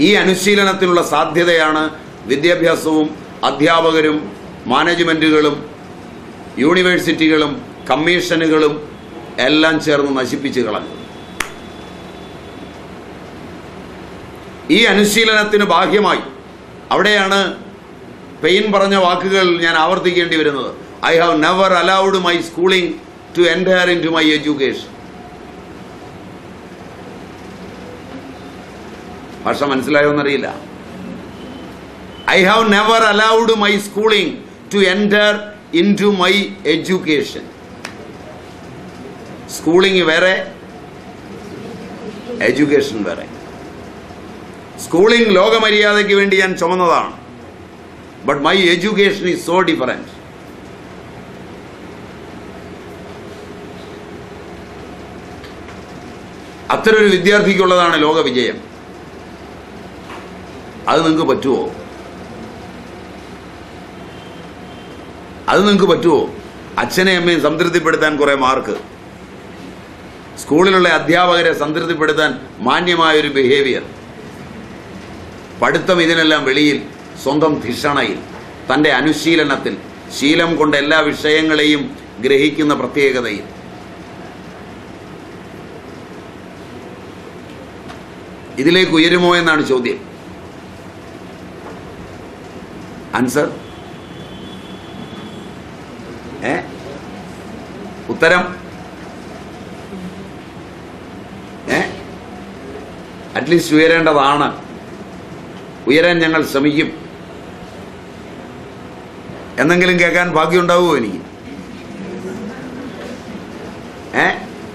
ഈ അനുശീലനത്തിനുള്ള സാധ്യതയാണ് വിദ്യാഭ്യാസവും അധ്യാപകരും മാനേജ്മെൻറ്റുകളും യൂണിവേഴ്സിറ്റികളും കമ്മീഷനുകളും എല്ലാം ചേർന്ന് നശിപ്പിച്ച് കളഞ്ഞു ഈ അനുശീലനത്തിന് ബാഹ്യമായി അവിടെയാണ് പെയിൻ പറഞ്ഞ വാക്കുകൾ ഞാൻ ആവർത്തിക്കേണ്ടി വരുന്നത് I have never allowed my schooling to entire in to my education ഭാഷ മനസ്സിലായോന്നറിയില്ല I have never allowed my schooling to enter in to my education schooling വേറെ എഡ്യൂക്കേഷൻ വേറെ സ്കൂളിംഗ് ലോകമര്യാദയ്ക്ക് വേണ്ടി ഞാൻ ചുമന്നതാണ് but my education is so different അത്തരൊരു വിദ്യാർത്ഥിക്കുള്ളതാണ് ലോക വിജയം അത് നിങ്ങൾക്ക് പറ്റുമോ അത് നിങ്ങൾക്ക് പറ്റുമോ അച്ഛനെയും അമ്മയും സംതൃപ്തിപ്പെടുത്താൻ കുറേ മാർക്ക് സ്കൂളിലുള്ള അധ്യാപകരെ സംതൃപ്തിപ്പെടുത്താൻ മാന്യമായൊരു ബിഹേവിയർ പഠിത്തം ഇതിനെല്ലാം വെളിയിൽ സ്വന്തം ധിഷണയിൽ തൻ്റെ അനുശീലനത്തിൽ ശീലം കൊണ്ട് എല്ലാ വിഷയങ്ങളെയും ഗ്രഹിക്കുന്ന പ്രത്യേകതയിൽ ഇതിലേക്ക് ഉയരുമോ എന്നാണ് ചോദ്യം ആൻസർ ഏ ഉത്തരം ഏ അറ്റ്ലീസ്റ്റ് ഉയരേണ്ടതാണ് ഉയരാൻ ഞങ്ങൾ ശ്രമിക്കും എന്നെങ്കിലും കേൾക്കാൻ ഭാഗ്യമുണ്ടാവുമോ എനിക്ക് ഏ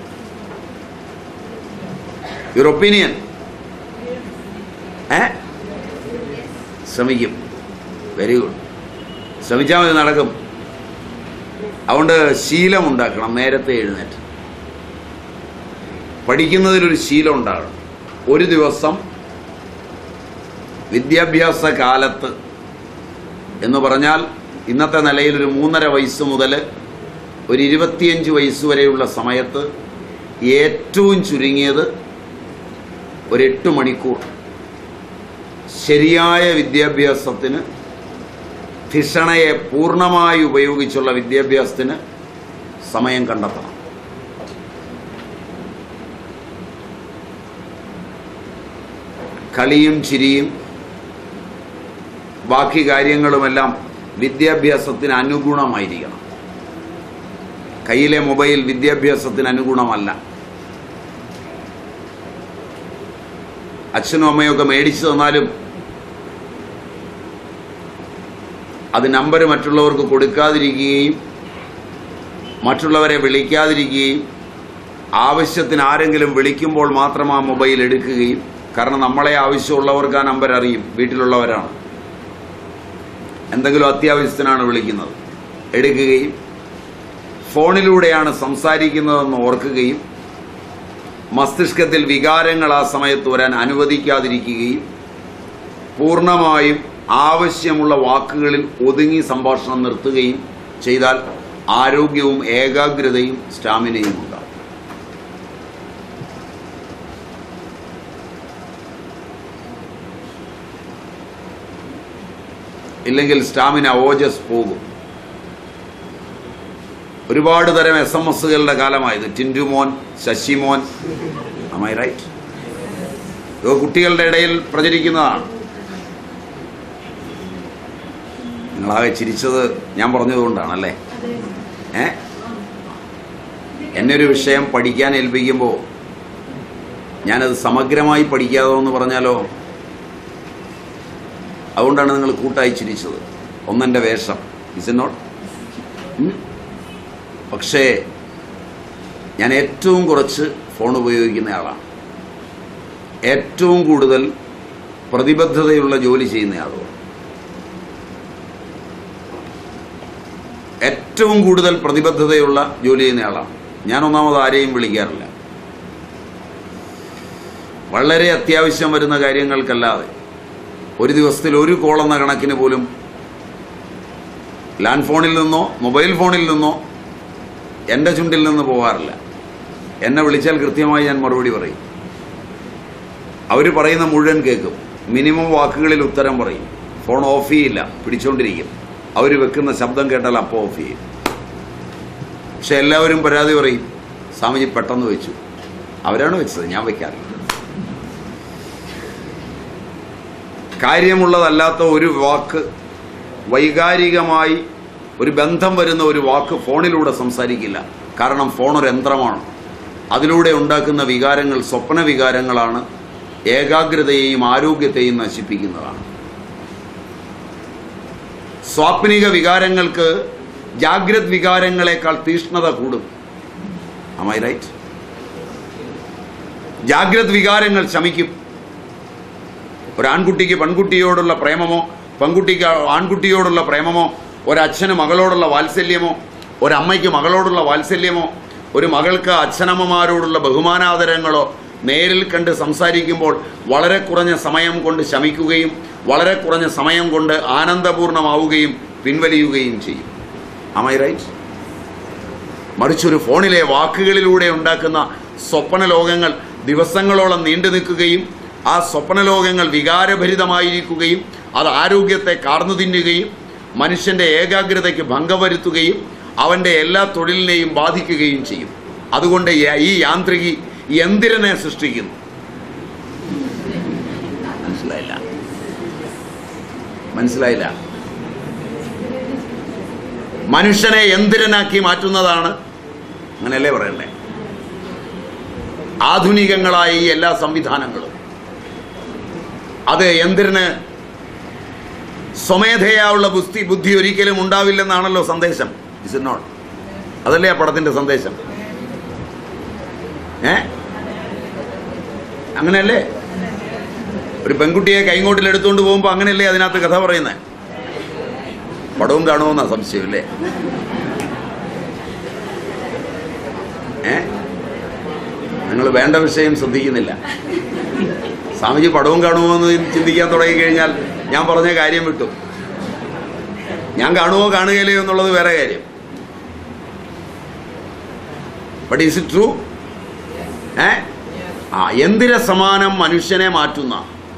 യുവർ ഒപ്പീനിയൻ ഏ ശ്രമിക്കും വെരി ഗുഡ് ശ്രമിച്ചാൽ മതി നടക്കും അതുകൊണ്ട് ശീലം ഉണ്ടാക്കണം നേരത്തെ എഴുന്നേറ്റ് പഠിക്കുന്നതിലൊരു ശീലം ഉണ്ടാകണം ഒരു ദിവസം വിദ്യാഭ്യാസ കാലത്ത് എന്ന് പറഞ്ഞാൽ ഇന്നത്തെ നിലയിൽ ഒരു മൂന്നര വയസ്സ് മുതൽ ഒരു ഇരുപത്തിയഞ്ച് വയസ്സ് വരെയുള്ള സമയത്ത് ഏറ്റവും ചുരുങ്ങിയത് ഒരു എട്ട് മണിക്കൂർ ശരിയായ വിദ്യാഭ്യാസത്തിന് ധിഷണയെ പൂർണ്ണമായി ഉപയോഗിച്ചുള്ള വിദ്യാഭ്യാസത്തിന് സമയം കണ്ടെത്തണം കളിയും ചിരിയും ബാക്കി കാര്യങ്ങളുമെല്ലാം വിദ്യാഭ്യാസത്തിന് അനുഗുണമായിരിക്കണം കയ്യിലെ മൊബൈൽ വിദ്യാഭ്യാസത്തിന് അനുഗുണമല്ല അച്ഛനും അമ്മയൊക്കെ മേടിച്ചു തന്നാലും അത് നമ്പർ മറ്റുള്ളവർക്ക് കൊടുക്കാതിരിക്കുകയും മറ്റുള്ളവരെ വിളിക്കാതിരിക്കുകയും ആവശ്യത്തിന് ആരെങ്കിലും വിളിക്കുമ്പോൾ മാത്രം ആ മൊബൈൽ എടുക്കുകയും കാരണം നമ്മളെ ആവശ്യമുള്ളവർക്ക് ആ നമ്പർ അറിയും വീട്ടിലുള്ളവരാണ് എന്തെങ്കിലും അത്യാവശ്യത്തിനാണ് വിളിക്കുന്നത് എടുക്കുകയും ഫോണിലൂടെയാണ് സംസാരിക്കുന്നതെന്ന് ഓർക്കുകയും മസ്തിഷ്കത്തിൽ വികാരങ്ങൾ ആ സമയത്ത് വരാൻ അനുവദിക്കാതിരിക്കുകയും പൂർണ്ണമായും ആവശ്യമുള്ള വാക്കുകളിൽ ഒതുങ്ങി സംഭാഷണം നിർത്തുകയും ചെയ്താൽ ആരോഗ്യവും ഏകാഗ്രതയും സ്റ്റാമിനയും ഉണ്ടാകും ഇല്ലെങ്കിൽ സ്റ്റാമിന ഓജസ് പോകും ഒരുപാട് തരം എസ് എം എസുകളുടെ കാലമായത് ടിൻറ്റുമോൻ ശശിമോൻ അമൈ റൈറ്റ് ഇത് കുട്ടികളുടെ ഇടയിൽ പ്രചരിക്കുന്നതാണ് നിങ്ങളാകെ ചിരിച്ചത് ഞാൻ പറഞ്ഞതുകൊണ്ടാണല്ലേ ഏ എന്നെ ഒരു വിഷയം പഠിക്കാൻ ഏൽപ്പിക്കുമ്പോൾ ഞാനത് സമഗ്രമായി പഠിക്കാതോ എന്ന് പറഞ്ഞാലോ അതുകൊണ്ടാണ് നിങ്ങൾ കൂട്ടായി ചിരിച്ചത് ഒന്നെൻ്റെ വേഷം ഇസ് നോട്ട് പക്ഷേ ഞാൻ ഏറ്റവും കുറച്ച് ഫോൺ ഉപയോഗിക്കുന്ന ആളാണ് ഏറ്റവും കൂടുതൽ പ്രതിബദ്ധതയുള്ള ജോലി ചെയ്യുന്ന ആളുകൾ ഏറ്റവും കൂടുതൽ പ്രതിബദ്ധതയുള്ള ജോലി ചെയ്യുന്ന ആളാണ് ഞാൻ ഒന്നാമത് ആരെയും വിളിക്കാറില്ല വളരെ അത്യാവശ്യം വരുന്ന കാര്യങ്ങൾക്കല്ലാതെ ഒരു ദിവസത്തിൽ ഒരു കോൾ എന്ന കണക്കിന് പോലും ലാൻഡ് ഫോണിൽ നിന്നോ മൊബൈൽ ഫോണിൽ നിന്നോ എൻ്റെ ചുണ്ടിൽ നിന്ന് പോകാറില്ല എന്നെ വിളിച്ചാൽ കൃത്യമായി ഞാൻ മറുപടി പറയും അവർ പറയുന്ന മുഴുവൻ കേൾക്കും മിനിമം വാക്കുകളിൽ ഉത്തരം പറയും ഫോൺ ഓഫ് ചെയ്യില്ല പിടിച്ചോണ്ടിരിക്കും അവർ വെക്കുന്ന ശബ്ദം കേട്ടാൽ അപ്പോൾ ഓഫ് ചെയ്യും പക്ഷെ എല്ലാവരും പരാതി പറയും സ്വാമിജി പെട്ടെന്ന് വെച്ചു അവരാണ് വെച്ചത് ഞാൻ വെക്കാറില്ല കാര്യമുള്ളതല്ലാത്ത ഒരു വാക്ക് വൈകാരികമായി ഒരു ബന്ധം വരുന്ന ഒരു വാക്ക് ഫോണിലൂടെ സംസാരിക്കില്ല കാരണം ഫോൺ ഒരു യന്ത്രമാണ് അതിലൂടെ ഉണ്ടാക്കുന്ന വികാരങ്ങൾ സ്വപ്ന വികാരങ്ങളാണ് ഏകാഗ്രതയെയും ആരോഗ്യത്തെയും നശിപ്പിക്കുന്നതാണ് സ്വാപ്നിക വികാരങ്ങൾക്ക് ജാഗ്രത് വികാരങ്ങളെക്കാൾ തീഷ്ണത കൂടും ഐ റൈറ്റ് ജാഗ്രത് വികാരങ്ങൾ ശമിക്കും ഒരു ആൺകുട്ടിക്ക് പെൺകുട്ടിയോടുള്ള പ്രേമമോ പെൺകുട്ടിക്ക് ആൺകുട്ടിയോടുള്ള പ്രേമമോ ഒരച്ഛന് മകളോടുള്ള വാത്സല്യമോ ഒരമ്മയ്ക്ക് മകളോടുള്ള വാത്സല്യമോ ഒരു മകൾക്ക് അച്ഛനമ്മമാരോടുള്ള ബഹുമാനാദരങ്ങളോ നേരിൽ കണ്ട് സംസാരിക്കുമ്പോൾ വളരെ കുറഞ്ഞ സമയം കൊണ്ട് ശമിക്കുകയും വളരെ കുറഞ്ഞ സമയം കൊണ്ട് ആനന്ദപൂർണമാവുകയും പിൻവലിയുകയും ചെയ്യും ഐ റൈറ്റ് മറിച്ചൊരു ഫോണിലെ വാക്കുകളിലൂടെ ഉണ്ടാക്കുന്ന സ്വപ്ന ലോകങ്ങൾ ദിവസങ്ങളോളം നീണ്ടു നിൽക്കുകയും ആ സ്വപ്ന ലോകങ്ങൾ വികാരഭരിതമായിരിക്കുകയും അത് ആരോഗ്യത്തെ കാർന്നു തിന്നുകയും മനുഷ്യന്റെ ഏകാഗ്രതയ്ക്ക് ഭംഗം വരുത്തുകയും അവന്റെ എല്ലാ തൊഴിലിനെയും ബാധിക്കുകയും ചെയ്യും അതുകൊണ്ട് യ- ഈ യാന്ത്രികി യന്ത്രനെ സൃഷ്ടിക്കുന്നു മനസ്സിലായില്ല മനസ്സിലായില്ല മനുഷ്യനെ യന്ത്രനാക്കി മാറ്റുന്നതാണ് അങ്ങനെയല്ലേ പറയണ്ടേ ആധുനികങ്ങളായ ഈ എല്ലാ സംവിധാനങ്ങളും അത് യന്ത്രന് സ്വമേധയാ ഉള്ള ബുദ്ധി ബുദ്ധി ഒരിക്കലും ഉണ്ടാവില്ലെന്നാണല്ലോ സന്ദേശം ഇസ് ഇറ്റ് നോട്ട് അതല്ലേ ആ പടത്തിന്റെ സന്ദേശം ഏ അങ്ങനെയല്ലേ ഒരു പെൺകുട്ടിയെ കൈങ്ങോട്ടിൽ എടുത്തുകൊണ്ട് പോകുമ്പോൾ അങ്ങനെയല്ലേ അതിനകത്ത് കഥ പറയുന്നത് പടവും കാണുമെന്നാ സംശയം അല്ലേ ഏ നിങ്ങൾ വേണ്ട വിഷയം ശ്രദ്ധിക്കുന്നില്ല സ്വാമിജി പടവും കാണുമോ എന്ന് ചിന്തിക്കാൻ തുടങ്ങി കഴിഞ്ഞാൽ ഞാൻ പറഞ്ഞ കാര്യം വിട്ടു ഞാൻ കാണുമോ കാണുകയില്ലയോ എന്നുള്ളത് വേറെ കാര്യം ബട്ട് ഈസ് ഇറ്റ് ട്രൂ ഏ ആ എന്തിര സമാനം മനുഷ്യനെ മാറ്റുന്ന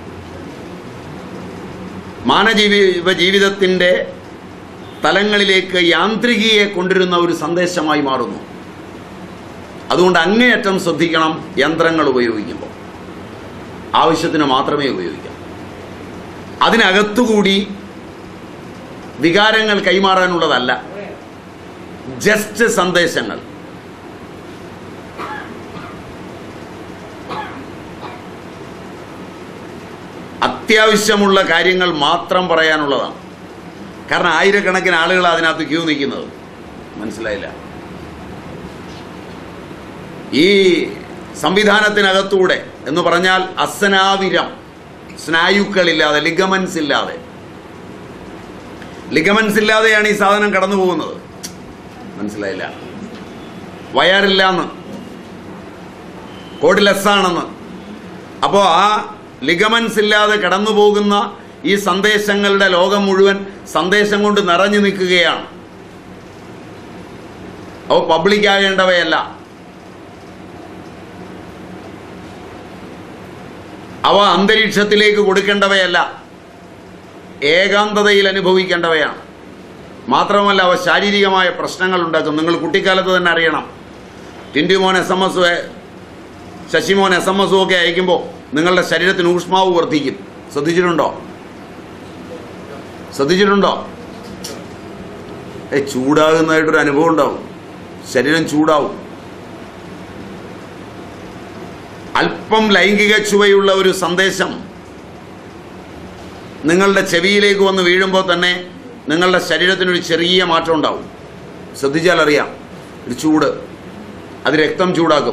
മാനജീവ ജീവിതത്തിൻ്റെ തലങ്ങളിലേക്ക് യാന്ത്രികയെ കൊണ്ടുവരുന്ന ഒരു സന്ദേശമായി മാറുന്നു അതുകൊണ്ട് അങ്ങേയറ്റം ശ്രദ്ധിക്കണം യന്ത്രങ്ങൾ ഉപയോഗിക്കുമ്പോൾ ആവശ്യത്തിന് മാത്രമേ ഉപയോഗിക്കാം അതിനകത്തുകൂടി വികാരങ്ങൾ കൈമാറാനുള്ളതല്ല ജസ്റ്റ് സന്ദേശങ്ങൾ അത്യാവശ്യമുള്ള കാര്യങ്ങൾ മാത്രം പറയാനുള്ളതാണ് കാരണം ആയിരക്കണക്കിന് ആളുകൾ അതിനകത്ത് ക്യൂ നിൽക്കുന്നത് മനസ്സിലായില്ല ഈ സംവിധാനത്തിനകത്തൂടെ എന്ന് പറഞ്ഞാൽ അസ്നാവിരം സ്നായുക്കളില്ലാതെ ലിഗമൻസ് ഇല്ലാതെ ലിഗമൻസ് ഇല്ലാതെയാണ് ഈ സാധനം കടന്നു പോകുന്നത് മനസ്സിലായില്ല വയറില്ലാന്ന് കോഡിലെസ് ആണെന്ന് അപ്പോൾ ആ ലിഗമൻസ് ഇല്ലാതെ കടന്നു പോകുന്ന ഈ സന്ദേശങ്ങളുടെ ലോകം മുഴുവൻ സന്ദേശം കൊണ്ട് നിറഞ്ഞു നിൽക്കുകയാണ് അവ പബ്ലിക് ആകേണ്ടവയല്ല അവ അന്തരീക്ഷത്തിലേക്ക് കൊടുക്കേണ്ടവയല്ല ഏകാന്തതയിൽ അനുഭവിക്കേണ്ടവയാണ് മാത്രമല്ല അവ ശാരീരികമായ പ്രശ്നങ്ങൾ ഉണ്ടാക്കും നിങ്ങൾ കുട്ടിക്കാലത്ത് തന്നെ അറിയണം Tintumon S M S Shashimon S M എസും ഒക്കെ അയക്കുമ്പോൾ നിങ്ങളുടെ ശരീരത്തിന് ഊഷ്മാവ് വർദ്ധിക്കും ശ്രദ്ധിച്ചിട്ടുണ്ടോ ശ്രദ്ധിച്ചിട്ടുണ്ടോ ഏ ചൂടാകുന്നതായിട്ടൊരു അനുഭവം ഉണ്ടാവും ശരീരം ചൂടാവും അല്പം ലൈംഗിക ചുവയുള്ള ഒരു സന്ദേശം നിങ്ങളുടെ ചെവിയിലേക്ക് വന്ന് വീഴുമ്പോൾ തന്നെ നിങ്ങളുടെ ശരീരത്തിനൊരു ചെറിയ മാറ്റം ഉണ്ടാവും ശ്രദ്ധിച്ചാൽ അറിയാം ഒരു ചൂട് അത് രക്തം ചൂടാക്കും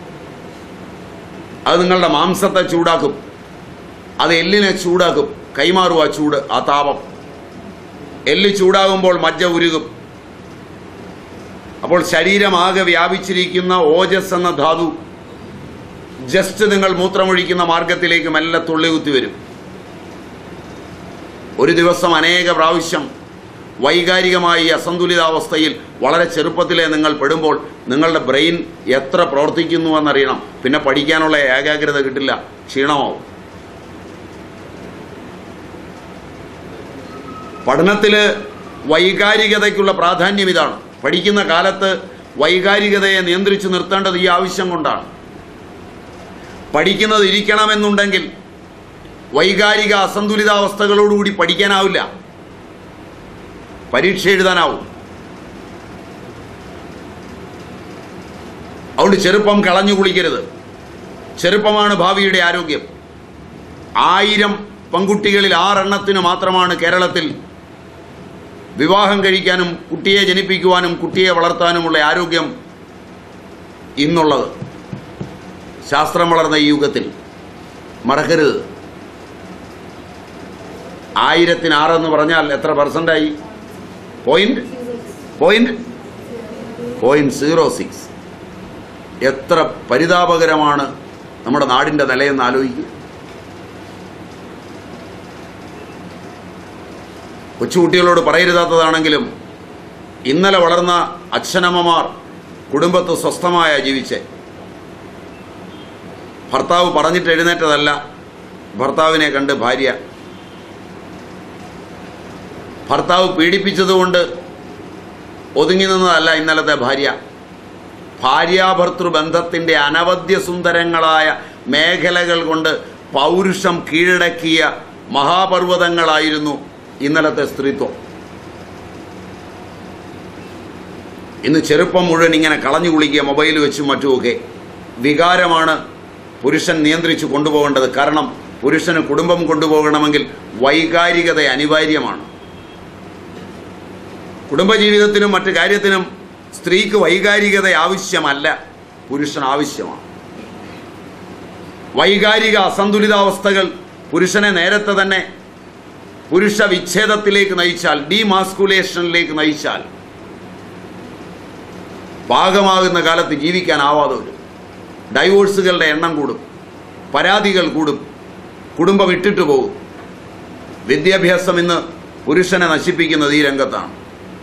അത് നിങ്ങളുടെ മാംസത്തെ ചൂടാക്കും അത് എല്ലിനെ ചൂടാക്കും കൈമാറും ആ ചൂട് ആ താപം എല്ല് ചൂടാകുമ്പോൾ മജ്ജ ഉരുകും അപ്പോൾ ശരീരമാകെ വ്യാപിച്ചിരിക്കുന്ന ഓജസ് എന്ന ധാതു ജസ്റ്റ് നിങ്ങൾ മൂത്രമൊഴിക്കുന്ന മാർഗത്തിലേക്ക് മെല്ലെ തുള്ളി കുത്തി വരും ഒരു ദിവസം അനേക പ്രാവശ്യം വൈകാരികമായി അസന്തുലിതാവസ്ഥയിൽ വളരെ ചെറുപ്പത്തിലെ നിങ്ങൾ പെടുമ്പോൾ നിങ്ങളുടെ ബ്രെയിൻ എത്ര പ്രവർത്തിക്കുന്നു എന്നറിയണം പിന്നെ പഠിക്കാനുള്ള ഏകാഗ്രത കിട്ടില്ല ക്ഷീണമാവും പഠനത്തിൽ വൈകാരികതയ്ക്കുള്ള പ്രാധാന്യം ഇതാണ് പഠിക്കുന്ന കാലത്ത് വൈകാരികതയെ നിയന്ത്രിച്ചു നിർത്തേണ്ടത് ഈ ആവശ്യം കൊണ്ടാണ് പഠിക്കുന്നത് ഇരിക്കണമെന്നുണ്ടെങ്കിൽ വൈകാരിക അസന്തുലിതാവസ്ഥകളോടുകൂടി പഠിക്കാനാവില്ല പരീക്ഷ എഴുതാനാവും അതുകൊണ്ട് ചെറുപ്പം കളഞ്ഞു കുളിക്കരുത് ചെറുപ്പമാണ് ഭാവിയുടെ ആരോഗ്യം ആയിരം പെൺകുട്ടികളിൽ ആറെണ്ണത്തിന് മാത്രമാണ് കേരളത്തിൽ വിവാഹം കഴിക്കാനും കുട്ടിയെ ജനിപ്പിക്കുവാനും കുട്ടിയെ വളർത്താനുമുള്ള ആരോഗ്യം ഇന്നുള്ളത് ശാസ്ത്രം വളർന്ന ഈ യുഗത്തിൽ മറക്കരുത് ആയിരത്തിന് ആറെന്ന് പറഞ്ഞാൽ എത്ര പെർസെൻ്റായി point point point zero six എത്ര പരിതാപകരമാണ് നമ്മുടെ നാടിൻ്റെ നിലയെന്ന് ആലോചിക്കുക കൊച്ചുകുട്ടികളോട് പറയരുതാത്തതാണെങ്കിലും ഇന്നലെ വളർന്ന അച്ഛനമ്മമാർ കുടുംബത്ത് സ്വസ്ഥമായ ജീവിച്ചേ ഭർത്താവ് പറഞ്ഞിട്ട് എഴുന്നേറ്റതല്ല ഭർത്താവിനെ കണ്ട് ഭാര്യ ഭർത്താവ് പീഡിപ്പിച്ചതുകൊണ്ട് ഒതുങ്ങി നിന്നതല്ല ഇന്നലത്തെ ഭാര്യ ഭാര്യാഭർത്തൃ ബന്ധത്തിൻ്റെ അനവധ്യ സുന്ദരങ്ങളായ മേഖലകൾ കൊണ്ട് പൗരുഷം കീഴടക്കിയ മഹാപർവ്വതങ്ങളായിരുന്നു ഇന്നലത്തെ സ്ത്രീത്വം ഇന്ന് ചെറുപ്പം മുഴുവൻ ഇങ്ങനെ കളഞ്ഞു കുളിക്കുക മൊബൈൽ വെച്ചും മറ്റുമൊക്കെ വികാരമാണ് പുരുഷൻ നിയന്ത്രിച്ചു കൊണ്ടുപോകേണ്ടത് കാരണം പുരുഷന് കുടുംബം കൊണ്ടുപോകണമെങ്കിൽ വൈകാരികത അനിവാര്യമാണ് കുടുംബജീവിതത്തിനും മറ്റു കാര്യത്തിനും സ്ത്രീക്ക് വൈകാരികത ആവശ്യമല്ല പുരുഷൻ ആവശ്യമാണ് വൈകാരിക അസന്തുലിതാവസ്ഥകൾ പുരുഷനെ നേരത്തെ തന്നെ പുരുഷ വിച്ഛേദത്തിലേക്ക് നയിച്ചാൽ ഡീമാസ്കുലേഷനിലേക്ക് നയിച്ചാൽ പാകമാകുന്ന കാലത്ത് ജീവിക്കാനാവാതെ വരും ഡൈവോഴ്സുകളുടെ എണ്ണം കൂടും പരാതികൾ കൂടും കുടുംബം ഇട്ടിട്ട് പോകും വിദ്യാഭ്യാസം ഇന്ന് പുരുഷനെ നശിപ്പിക്കുന്നത് ഈ രംഗത്താണ്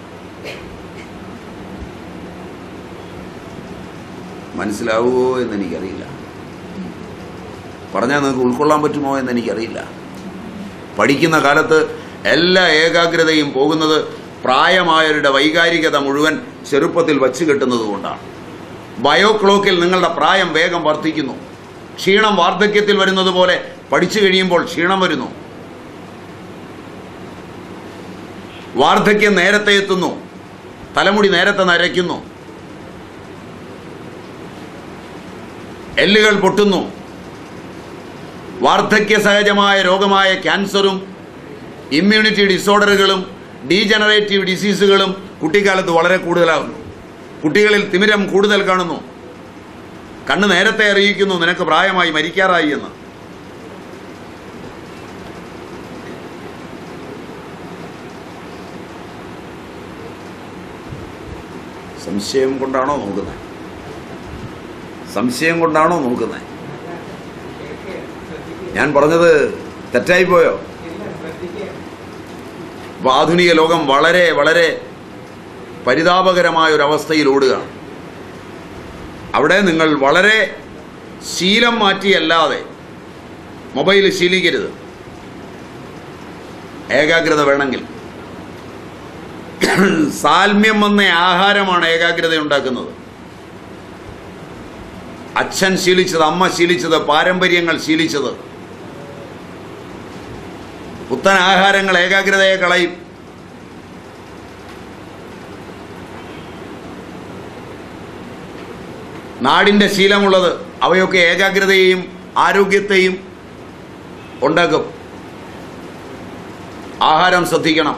മനസ്സിലാവുമോ എന്ന് എനിക്കറിയില്ല പറഞ്ഞാൽ നിങ്ങൾക്ക് ഉൾക്കൊള്ളാൻ പറ്റുമോ എന്ന് എനിക്കറിയില്ല പഠിക്കുന്ന കാലത്ത് എല്ലാ ഏകാഗ്രതയും പോകുന്നത് പ്രായമായവരുടെ വൈകാരികത മുഴുവൻ ചെറുപ്പത്തിൽ വച്ചു കെട്ടുന്നത് കൊണ്ടാണ് ബയോ ക്ലോക്കിൽ നിങ്ങളുടെ പ്രായം വേഗം വർദ്ധിക്കുന്നു ക്ഷീണം വാർദ്ധക്യത്തിൽ വരുന്നത് പോലെ പഠിച്ചു കഴിയുമ്പോൾ ക്ഷീണം വരുന്നു വാർദ്ധക്യം നേരത്തെ എത്തുന്നു തലമുടി നേരത്തെ നരയ്ക്കുന്നു എല്ലുകൾ പൊട്ടുന്നു വാർദ്ധക്യ സഹജമായ രോഗമായ ക്യാൻസറും ഇമ്മ്യൂണിറ്റി ഡിസോർഡറുകളും ഡീജനറേറ്റീവ് ഡിസീസുകളും കുട്ടിക്കാലത്ത് വളരെ കൂടുതലാകുന്നു കുട്ടികളിൽ തിമിരം കൂടുതൽ കാണുന്നു കണ്ണ് നേരത്തെ അറിയിക്കുന്നു നിനക്ക് പ്രായമായി മരിക്കാറായി എന്ന് സംശയം കൊണ്ടാണോ നോക്കുന്നത് സംശയം കൊണ്ടാണോ നോക്കുന്നത് ഞാൻ പറഞ്ഞത് തെറ്റായിപ്പോയോ അപ്പോൾ ആധുനിക ലോകം വളരെ വളരെ പരിതാപകരമായ ഒരു അവസ്ഥയിൽ ഓടുകയാണ് അവിടെ നിങ്ങൾ വളരെ ശീലം മാറ്റിയല്ലാതെ മൊബൈൽ ശീലിക്കരുത് ഏകാഗ്രത വേണമെങ്കിൽ സാൽമ്യം വന്ന ആഹാരമാണ് ഏകാഗ്രത ഉണ്ടാക്കുന്നത് അച്ഛൻ ശീലിച്ചത് അമ്മ ശീലിച്ചത് പാരമ്പര്യങ്ങൾ ശീലിച്ചത് പുത്തൻ ആഹാരങ്ങൾ ഏകാഗ്രതയെ കളയും നാടിൻ്റെ ശീലമുള്ളത് അവയൊക്കെ ഏകാഗ്രതയെയും ആരോഗ്യത്തെയും ഉണ്ടാക്കും ആഹാരം ശ്രദ്ധിക്കണം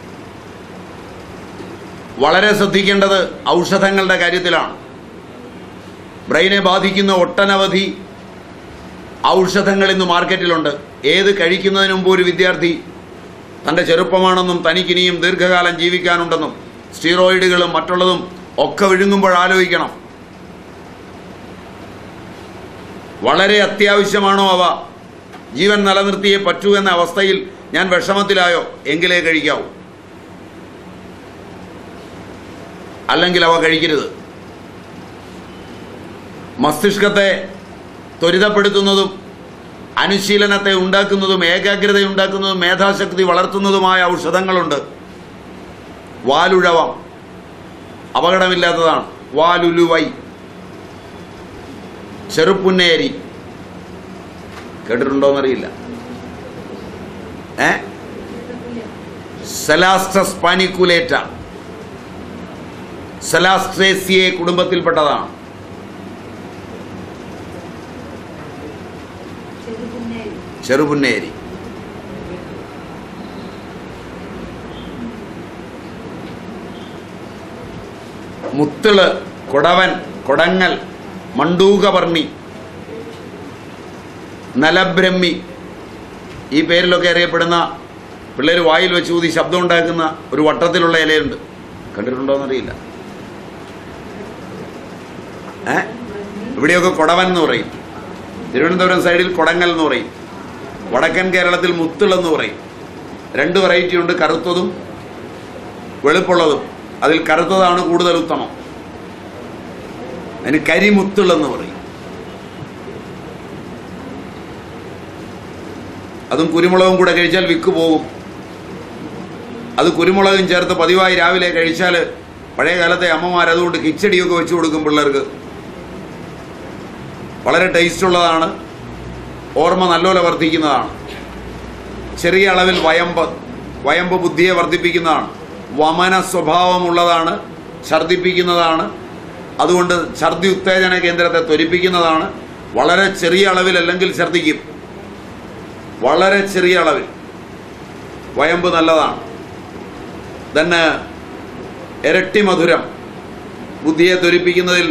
വളരെ ശ്രദ്ധിക്കേണ്ടത് ഔഷധങ്ങളുടെ കാര്യത്തിലാണ് ബ്രെയിനെ ബാധിക്കുന്ന ഒട്ടനവധി ഔഷധങ്ങൾ ഇന്ന് മാർക്കറ്റിലുണ്ട് ഏത് കഴിക്കുന്നതിന് മുമ്പ് ഒരു വിദ്യാർത്ഥി തൻ്റെ ചെറുപ്പമാണെന്നും തനിക്കിനിയും ദീർഘകാലം ജീവിക്കാനുണ്ടെന്നും സ്റ്റീറോയിഡുകളും മറ്റുള്ളതും ഒക്കെ വിഴുങ്ങുമ്പോൾ ആലോചിക്കണം വളരെ അത്യാവശ്യമാണോ അവ ജീവൻ നിലനിർത്തിയേ പറ്റൂ എന്ന അവസ്ഥയിൽ ഞാൻ വിഷമത്തിലായോ എങ്കിലേ കഴിക്കാവൂ അല്ലെങ്കിൽ അവ കഴിക്കരുത് മസ്തിഷ്കത്തെ ത്വരിതപ്പെടുത്തുന്നതും അനുശീലനത്തെ ഉണ്ടാക്കുന്നതും ഏകാഗ്രത ഉണ്ടാക്കുന്നതും മേധാശക്തി വളർത്തുന്നതുമായ ഔഷധങ്ങളുണ്ട് വാലുഴവം അപകടമില്ലാത്തതാണ് വാലുലുവൈ ചെറുപ്പുന്നേരി കേട്ടിട്ടുണ്ടോന്നറിയില്ല ഏ സെലാസ്റ്റസ് പാനിക്കുലേറ്റ സെലാസ്ട്രേസിയെ കുടുംബത്തിൽപ്പെട്ടതാണ് ചെറുപുന്നേരി ചെറുപുന്നേരി മുത്തിള് കൊടവൻ കൊടങ്ങൽ മണ്ടൂകവർണി നലബ്രഹ്മി ഈ പേരിലൊക്കെ അറിയപ്പെടുന്ന പിള്ളേർ വായിൽ വെച്ച് ഊതി ശബ്ദം ഉണ്ടാക്കുന്ന ഒരു വട്ടത്തിലുള്ള ഇലയുണ്ട് കണ്ടിട്ടുണ്ടോ എന്നറിയില്ല ഏ ഇവിടെയൊക്കെ കൊടവൻ എന്ന് പറയും തിരുവനന്തപുരം സൈഡിൽ കൊടങ്ങൽ എന്ന് പറയും വടക്കൻ കേരളത്തിൽ മുത്തിൾ എന്ന് പറയും രണ്ട് വെറൈറ്റി ഉണ്ട് കറുത്തതും വെളുപ്പുള്ളതും അതിൽ കറുത്തതാണ് കൂടുതൽ ഉത്തമം അതിന് കരിമുത്തിൾ എന്ന് പറയും അതും കുരുമുളകും കൂടെ കഴിച്ചാൽ വിക്ക് പോകും അത് കുരുമുളകും ചേർത്ത് പതിവായി രാവിലെ കഴിച്ചാൽ പഴയ കാലത്തെ അമ്മമാർ അതുകൊണ്ട് കിച്ചടിയൊക്കെ വെച്ച് കൊടുക്കും പിള്ളേർക്ക് വളരെ ടേസ്റ്റ് ഉള്ളതാണ് ഓർമ്മ നല്ലപോലെ വർദ്ധിക്കുന്നതാണ് ചെറിയ അളവിൽ വയമ്പ് വയമ്പ് ബുദ്ധിയെ വർദ്ധിപ്പിക്കുന്നതാണ് വമന സ്വഭാവമുള്ളതാണ് ഛർദ്ദിപ്പിക്കുന്നതാണ് അതുകൊണ്ട് ഛർദി ഉത്തേജന കേന്ദ്രത്തെ ത്വരിപ്പിക്കുന്നതാണ് വളരെ ചെറിയ അളവിൽ അല്ലെങ്കിൽ ഛർദ്ദിക്കും വളരെ ചെറിയ അളവിൽ വയമ്പ് നല്ലതാണ് തന്നെ ഇരട്ടി മധുരം ബുദ്ധിയെ ത്വരിപ്പിക്കുന്നതിൽ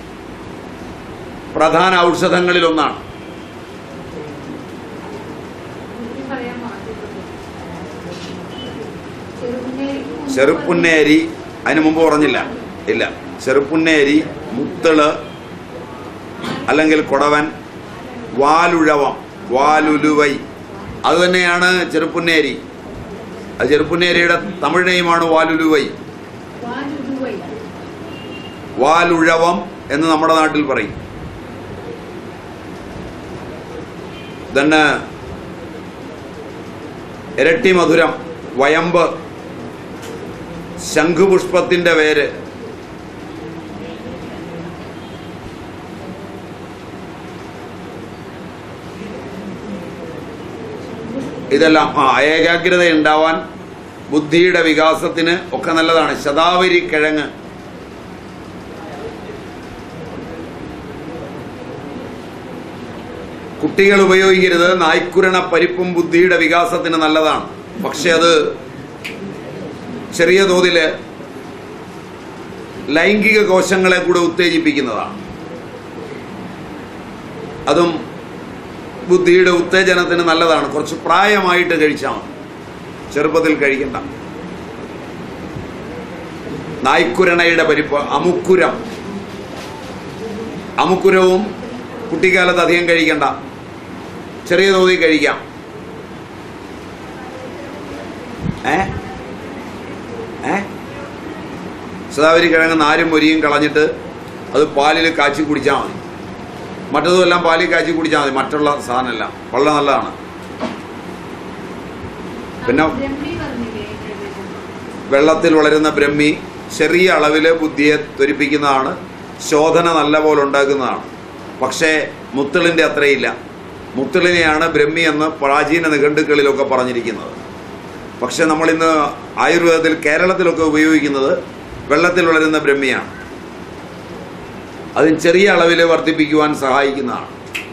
പ്രധാന ഔഷധങ്ങളിൽ ഒന്നാണ് ബുദ്ധി പറയാൻ മാറ്റിയിട്ടുണ്ട് ചെറുപുന്നേരി ചെറുപ്പുന്നേരി അതിന് മുമ്പ് പറഞ്ഞില്ല ഇല്ല ചെറുപ്പുന്നേരി മുത്തിള് അല്ലെങ്കിൽ കൊടവൻ വാലുഴവം വാലുലുവൈ അത് തന്നെയാണ് ചെറുപ്പുന്നേരി അത് ചെറുപ്പുന്നേരിയുടെ തമിഴ് നെയ്മാണ് വാലുലുവൈ വാലുരുവൈ വാലുഴവം എന്ന് നമ്മുടെ നാട്ടിൽ പറയും തന്നെ ഇരട്ടി മധുരം വയമ്പ് ശംഖുപുഷ്പത്തിന്റെ വേര് ഇതെല്ലാം ആ ഏകാഗ്രത ഉണ്ടാവാൻ ബുദ്ധിയുടെ വികാസത്തിന് ഒക്കെ നല്ലതാണ് ശതാവരി കിഴങ്ങ് കുട്ടികൾ ഉപയോഗിക്കരുത് നായ്ക്കുരണ പരിപ്പും ബുദ്ധിയുടെ വികാസത്തിന് നല്ലതാണ് പക്ഷെ അത് ചെറിയ തോതിൽ ലൈംഗിക കോശങ്ങളെ കൂടെ ഉത്തേജിപ്പിക്കുന്നതാണ് അതും ബുദ്ധിയുടെ ഉത്തേജനത്തിന് നല്ലതാണ് കുറച്ച് പ്രായമായിട്ട് കഴിച്ചാൽ മതി ചെറുപ്പത്തിൽ കഴിക്കണ്ട നായ്ക്കുരണയുടെ പരിപ്പ് അമുക്കുരം അമുക്കുരവും കുട്ടിക്കാലത്ത് അധികം കഴിക്കണ്ട ചെറിയ തോതിൽ കഴിക്കാം ഏ ഏ സദാവരി കിഴങ്ങ് നാരും മൊരിയും കളഞ്ഞിട്ട് അത് പാലിൽ കാച്ചി കുടിച്ചാൽ മതി മറ്റതും എല്ലാം പാലിൽ കാച്ചി കുടിച്ചാൽ മതി മറ്റുള്ള സാധനമല്ല വളരെ നല്ലതാണ് പിന്നെ ബ്രഹ്മി പറഞ്ഞില്ലേ പ്രവേശനം വെള്ളത്തിൽ വളരുന്ന ബ്രഹ്മി ചെറിയ അളവിൽ ബുദ്ധിയെ ത്വരിപ്പിക്കുന്നതാണ് ശോധന നല്ല പോലെ ഉണ്ടാക്കുന്നതാണ് പക്ഷേ മുത്തിളിൻ്റെ അത്രയില്ല മുത്തിളിനെയാണ് ബ്രഹ്മി എന്ന് പ്രാചീന നിഘണ്ടുക്കളിലൊക്കെ പറഞ്ഞിരിക്കുന്നത് പക്ഷെ നമ്മളിന്ന് ആയുർവേദത്തിൽ കേരളത്തിലൊക്കെ ഉപയോഗിക്കുന്നത് വെള്ളത്തിൽ വളരുന്ന ബ്രഹ്മിയാണ് അതിന് ചെറിയ അളവിൽ വർദ്ധിപ്പിക്കുവാൻ സഹായിക്കുന്നതാണ്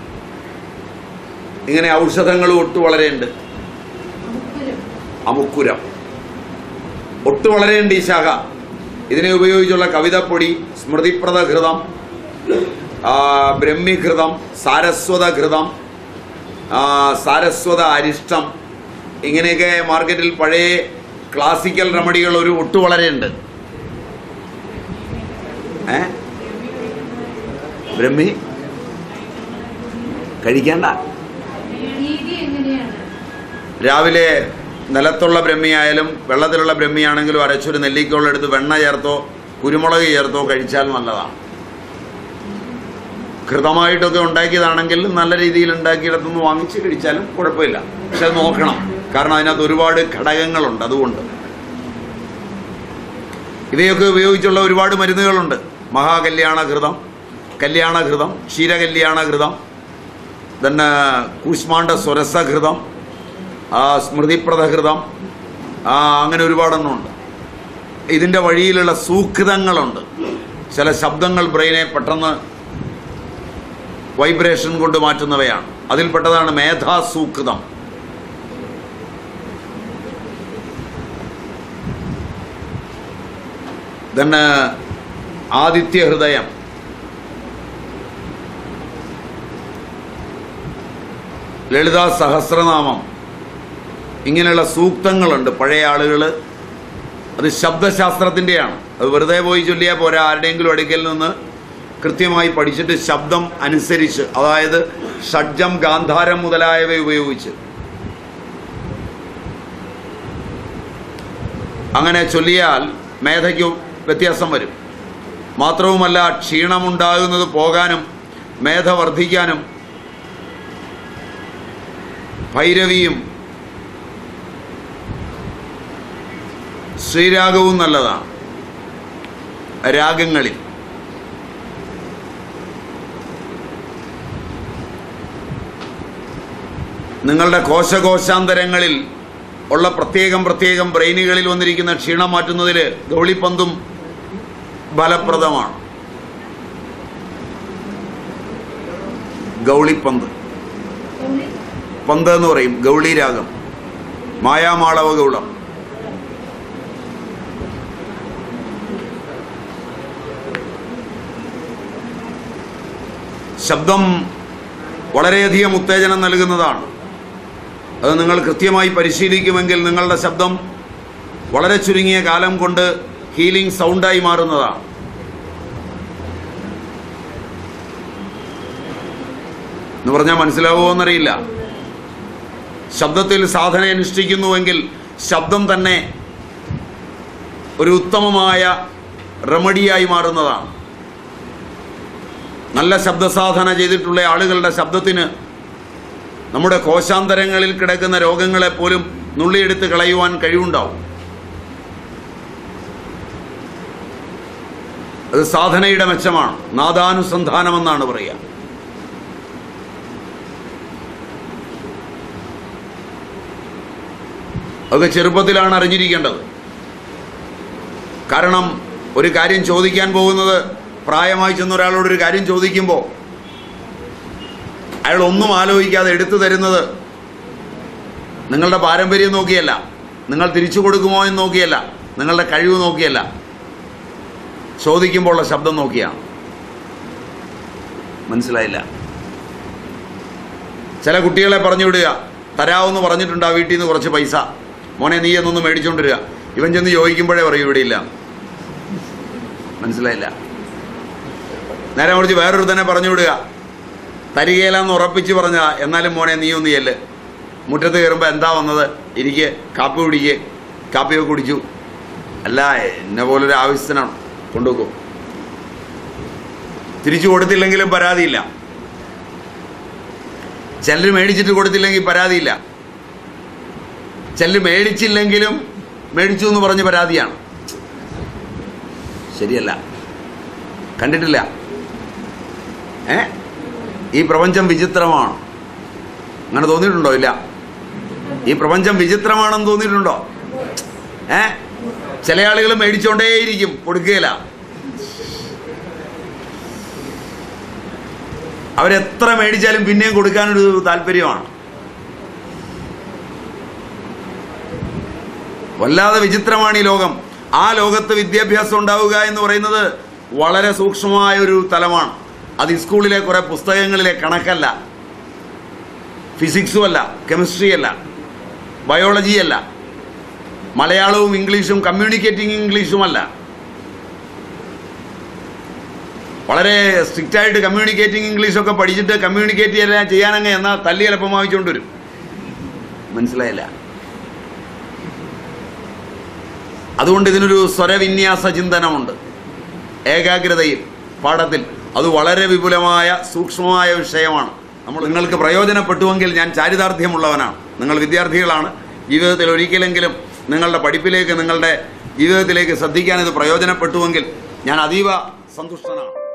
ഇങ്ങനെ ഔഷധങ്ങൾ ഒട്ടു വളരെയുണ്ട് അമുക്കുരം അമുക്കുരം ഒട്ടു വളരെയുണ്ട് ഈ ശാഖ ഇതിനെ ഉപയോഗിച്ചുള്ള കവിതപ്പൊടി സ്മൃതിപ്രദഘൃതം ആ, ബ്രഹ്മിഘൃതം സാരസ്വതഘൃതം ആ, സാരസ്വത അരിഷ്ടം ഇങ്ങനെയൊക്കെ മാർക്കറ്റിൽ പഴയ ക്ലാസിക്കൽ റെമഡികൾ ഒരു ഒട്ടു വളരെയുണ്ട് ഏ ബ്രഹ്മി കഴിക്കേണ്ട രീതി എങ്ങനെയാണ് രാവിലെ നിലത്തുള്ള ബ്രഹ്മിയായാലും വെള്ളത്തിലുള്ള ബ്രഹ്മിയാണെങ്കിലും അരച്ചൊരു നെല്ലിക്കോളം എടുത്ത് വെണ്ണ ചേർത്തോ കുരുമുളക് ചേർത്തോ കഴിച്ചാൽ നല്ലതാണ് കൃതമായിട്ടൊക്കെ ഉണ്ടാക്കിയതാണെങ്കിൽ നല്ല രീതിയിൽ ഉണ്ടാക്കിയിടത്തുനിന്ന് വാങ്ങിച്ച് കഴിച്ചാലും കുഴപ്പമില്ല പക്ഷെ അത് നോക്കണം കാരണം അതിനകത്ത് ഒരുപാട് ഘടകങ്ങളുണ്ട് അതുകൊണ്ട് ഇവയൊക്കെ ഉപയോഗിച്ചുള്ള ഒരുപാട് മരുന്നുകളുണ്ട് മഹാകല്യാണഘൃതം കല്യാണഘൃതം ക്ഷീരകല്യാണഘൃതം തന്നെ കൂഷ്മാണ്ഡ സ്വരസഘൃതം ആ, സ്മൃതിപ്രദഘൃതം ആ, അങ്ങനെ ഒരുപാടെണ്ണമുണ്ട് ഇതിൻ്റെ വഴിയിലുള്ള സൂക്തങ്ങളുണ്ട് ചില ശബ്ദങ്ങൾ ബ്രെയിനെ പെട്ടെന്ന് വൈബ്രേഷൻ കൊണ്ട് മാറ്റുന്നവയാണ് അതിൽപ്പെട്ടതാണ് മേധാസൂക്തം തന്നെ ആദിത്യ ഹൃദയം ലളിതാ സഹസ്രനാമം ഇങ്ങനെയുള്ള സൂക്തങ്ങളുണ്ട് പഴയ ആളുകൾ അത് ശബ്ദശാസ്ത്രത്തിൻ്റെയാണ് അത് വെറുതെ പോയി ചൊല്ലിയാൽ പോരാ ആരുടെയെങ്കിലും അടുക്കൽ നിന്ന് കൃത്യമായി പഠിച്ചിട്ട് ശബ്ദം അനുസരിച്ച് അതായത് ഷഡ്ജം ഗാന്ധാരം മുതലായവ ഉപയോഗിച്ച് അങ്ങനെ ചൊല്ലിയാൽ മേധയ്ക്ക് വ്യത്യാസം വരും മാത്രവുമല്ല ക്ഷീണമുണ്ടാകുന്നത് പോകാനും മേധ വർദ്ധിക്കാനും ഭൈരവിയും ശ്രീരാഗവും നല്ലതാണ് രാഗങ്ങളിൽ നിങ്ങളുടെ കോശകോശാന്തരങ്ങളിൽ ഉള്ള പ്രത്യേകം പ്രത്യേകം ബ്രെയിനുകളിൽ വന്നിരിക്കുന്ന ക്ഷീണം മാറ്റുന്നതിൽ ഗൗളിപ്പന്തും ഫലപ്രദമാണ് ഗൗളിപ്പന്ത് പന്ത് എന്ന് പറയും ഗൗളി രാഗം മായാമാളവ ഗൗളം ശബ്ദം വളരെയധികം ഉത്തേജനം നൽകുന്നതാണ് അത് നിങ്ങൾ കൃത്യമായി പരിശീലിക്കുമെങ്കിൽ നിങ്ങളുടെ ശബ്ദം വളരെ ചുരുങ്ങിയ കാലം കൊണ്ട് ഹീലിംഗ് സൗണ്ടായി മാറുന്നതാണ് എന്ന് പറഞ്ഞാൽ മനസ്സിലാവുമോ എന്നറിയില്ല ശബ്ദത്തിൽ സാധന അനുഷ്ഠിക്കുന്നുവെങ്കിൽ ശബ്ദം തന്നെ ഒരു ഉത്തമമായ റെമഡിയായി മാറുന്നതാണ് നല്ല ശബ്ദസാധന ചെയ്തിട്ടുള്ള ആളുകളുടെ ശബ്ദത്തിന് നമ്മുടെ കോശാന്തരങ്ങളിൽ കിടക്കുന്ന രോഗങ്ങളെ പോലും നുള്ളിയെടുത്ത് കളയുവാൻ കഴിവുണ്ടാവും അത് സാധനയുടെ മെച്ചമാണ് നാദാനുസന്ധാനമെന്നാണ് പറയുക അതൊക്കെ ചെറുപ്പത്തിലാണ് അറിഞ്ഞിരിക്കേണ്ടത് കാരണം ഒരു കാര്യം ചോദിക്കാൻ പോകുന്നത് പ്രായമായി ചെന്ന ഒരാളോട് ഒരു കാര്യം ചോദിക്കുമ്പോൾ അയാൾ ഒന്നും ആലോചിക്കാതെ എടുത്തു തരുന്നത് നിങ്ങളുടെ പാരമ്പര്യം നോക്കിയല്ല നിങ്ങൾ തിരിച്ചു കൊടുക്കുമോ എന്ന് നോക്കിയല്ല നിങ്ങളുടെ കഴിവ് നോക്കിയല്ല ചോദിക്കുമ്പോൾ ഉള്ള ശബ്ദം നോക്കിയാണ് മനസ്സിലായില്ല ചില കുട്ടികളെ പറഞ്ഞു വിടുക തരാമെന്ന് പറഞ്ഞിട്ടുണ്ട് ആ വീട്ടിൽ നിന്ന് കുറച്ച് പൈസ മോനെ നീ എന്നൊന്ന് മേടിച്ചുകൊണ്ടിരിക ഇവൻ ചെന്ന് ചോദിക്കുമ്പോഴേ പറയും ഇവിടെ ഇല്ല മനസ്സിലായില്ല നേരെ കുറിച്ച് വേറൊരു തന്നെ പറഞ്ഞു വിടുക തരികയിലെന്ന് ഉറപ്പിച്ച് പറഞ്ഞ എന്നാലും മോനെ നീ ഒന്ന് ചെല്ല് മുറ്റത്ത് കയറുമ്പോൾ എന്താ വന്നത് ഇരിക്കെ കാപ്പി കുടിക്ക് കാപ്പിയൊക്കെ കുടിച്ചു അല്ല എന്നെ പോലൊരു ആവശ്യത്തിനാണ് കൊണ്ടുപോകും തിരിച്ചു കൊടുത്തില്ലെങ്കിലും പരാതിയില്ല ചിലർ മേടിച്ചിട്ട് കൊടുത്തില്ലെങ്കിൽ പരാതിയില്ല ചിലർ മേടിച്ചില്ലെങ്കിലും മേടിച്ചു എന്ന് പറഞ്ഞ് പരാതിയാണ് ശരിയല്ല കണ്ടിട്ടില്ല ഏ ഈ പ്രപഞ്ചം വിചിത്രമാണ് അങ്ങനെ തോന്നിയിട്ടുണ്ടോ ഇല്ല ഈ പ്രപഞ്ചം വിചിത്രമാണെന്ന് തോന്നിയിട്ടുണ്ടോ ഏ ചില ആളുകൾ മേടിച്ചോണ്ടേയിരിക്കും കൊടുക്കുകയില്ല അവരെത്ര മേടിച്ചാലും പിന്നെയും കൊടുക്കാനൊരു താല്പര്യമാണ് വല്ലാതെ വിചിത്രമാണ് ഈ ലോകം ആ ലോകത്ത് വിദ്യാഭ്യാസം ഉണ്ടാവുക എന്ന് പറയുന്നത് വളരെ സൂക്ഷ്മമായ ഒരു തലമാണ് അത് ഈ സ്കൂളിലെ കുറെ പുസ്തകങ്ങളിലെ കണക്കല്ല ഫിസിക്സും അല്ല കെമിസ്ട്രി അല്ല ബയോളജി അല്ല മലയാളവും ഇംഗ്ലീഷും കമ്മ്യൂണിക്കേറ്റിംഗ് ഇംഗ്ലീഷും അല്ല വളരെ സ്ട്രിക്റ്റ് ആയിട്ട് കമ്മ്യൂണിക്കേറ്റിംഗ് ഇംഗ്ലീഷൊക്കെ പഠിച്ചിട്ട് കമ്മ്യൂണിക്കേറ്റ് ചെയ്യാൻ ചെയ്യാനങ്ങ് എന്നാൽ തല്ലി എളുപ്പം വാങ്ങിച്ചുകൊണ്ട് വരും മനസ്സിലായില്ല അതുകൊണ്ട് ഇതിനൊരു സ്വരവിന്യാസ ചിന്തനമുണ്ട് ഏകാഗ്രതയിൽ പാഠത്തിൽ അത് വളരെ വിപുലമായ സൂക്ഷ്മമായ വിഷയമാണ് നമ്മൾ നിങ്ങൾക്ക് പ്രയോജനപ്പെട്ടുവെങ്കിൽ ഞാൻ ചാരിതാർത്ഥ്യമുള്ളവനാണ് നിങ്ങൾ വിദ്യാർത്ഥികളാണ് ജീവിതത്തിൽ ഒരിക്കലെങ്കിലും നിങ്ങളുടെ പഠിപ്പിലേക്ക് നിങ്ങളുടെ ജീവിതത്തിലേക്ക് ശ്രദ്ധിക്കാൻ ഇത് പ്രയോജനപ്പെട്ടുവെങ്കിൽ ഞാൻ അതീവ സന്തുഷ്ടനാണ്